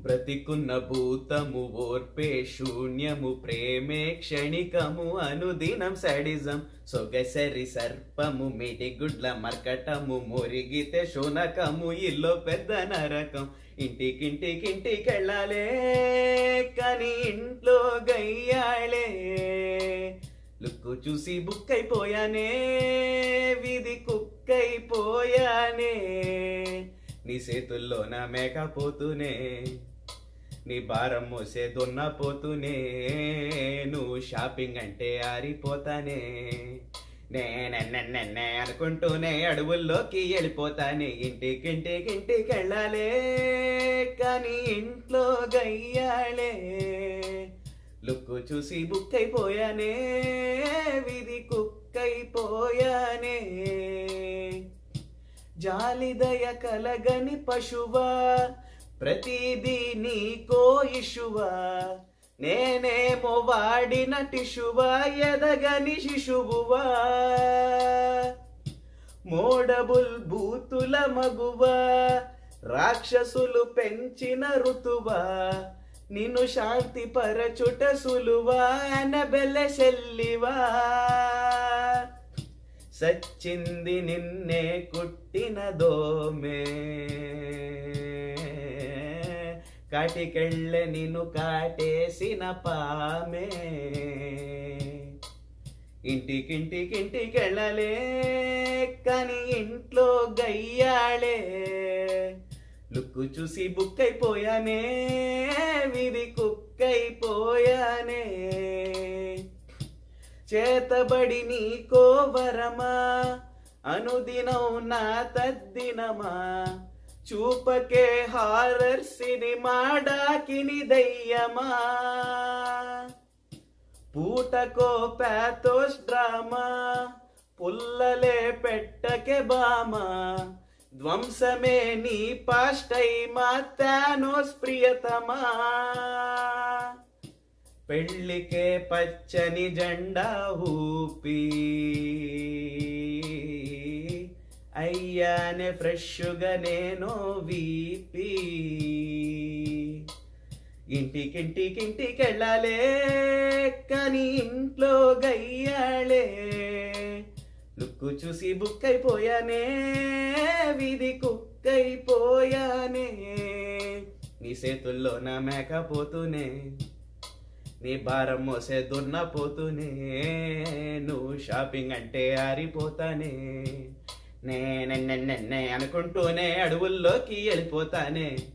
బ్రతికున్న భూతము ఓర్పే శూన్యము ప్రేమే క్షణికము అనుదినం సడిజం సొగసరి సర్పము మిడిగుడ్ల మర్కటము మురిగితే శునకము ఇల్లు పెద్ద నరకం ఇంటికింటికింటికెళ్ళాలే కానీ ఇంట్లో గయ్యాళే లుక్కు చూసి బుక్కైపోయానే విధి కుక్కైపోయానే నీ చేతుల్లో నా మేకపోతూనే నీ భారం మోసే దున్నపోతూనే నువ్వు షాపింగ్ అంటే ఆరిపోతానే నేనెన్నెన్నెన్నే అనుకుంటూనే అడవుల్లోకి వెళ్ళిపోతానే ఇంటికింటికి ఇంటికి వెళ్ళాలే కానీ ఇంట్లో గయ్యాలే లుక్కు చూసి బుక్కైపోయానే విధి కుక్కైపోయానే జాలిదయ కలగని పశువా ప్రతిదీ నీకో ఇషువా నేనేమో వాడిన టిషువా ఎదగని శిశువువా మోడబుల్ బూతుల మగువా రాక్షసులు పెంచిన ఋతువా నిన్ను శాంతి పరచుట సులువా అనబెల్ల చెల్లివా సచ్చింది నిన్నే కుట్టిన దోమే కాటికెళ్ళె నిన్ను కాటేసిన పామే ఇంటికింటికింటికెళ్ళలే కానీ ఇంట్లో గయ్యాళే లుక్కు చూసి బుక్కైపోయానే విధి కుక్కైపోయానే చేతబడి నీకో వరమా అనుదినం నా తద్దినమా చూపకే హారర్ సినిమా డాకిని దయ్యమా పూటకో ప్యాథోస్ డ్రామా పుల్లలే పెట్టకే బామా ధ్వంసమే నీ పాస్టై మా థానోస్ ప్రియతమా పెళ్ళికే పచ్చని జెండా ఊపి అయ్యానే ఫ్రెష్గా నేను వీపి ఇంటికింటికింటికెళ్ళాలే కానీ ఇంట్లో గయ్యాళే లుక్కు చూసి బుక్కైపోయానే విధి కుక్కైపోయానే నీ చేతుల్లో నా మేకపోతూనే నీ భారం మోసే దున్నపోతూనే నువ్వు షాపింగ్ అంటే ఆరిపోతానే నేనెన్నెన్నెన్నే అనుకుంటూనే అడవుల్లోకి వెళ్ళిపోతానే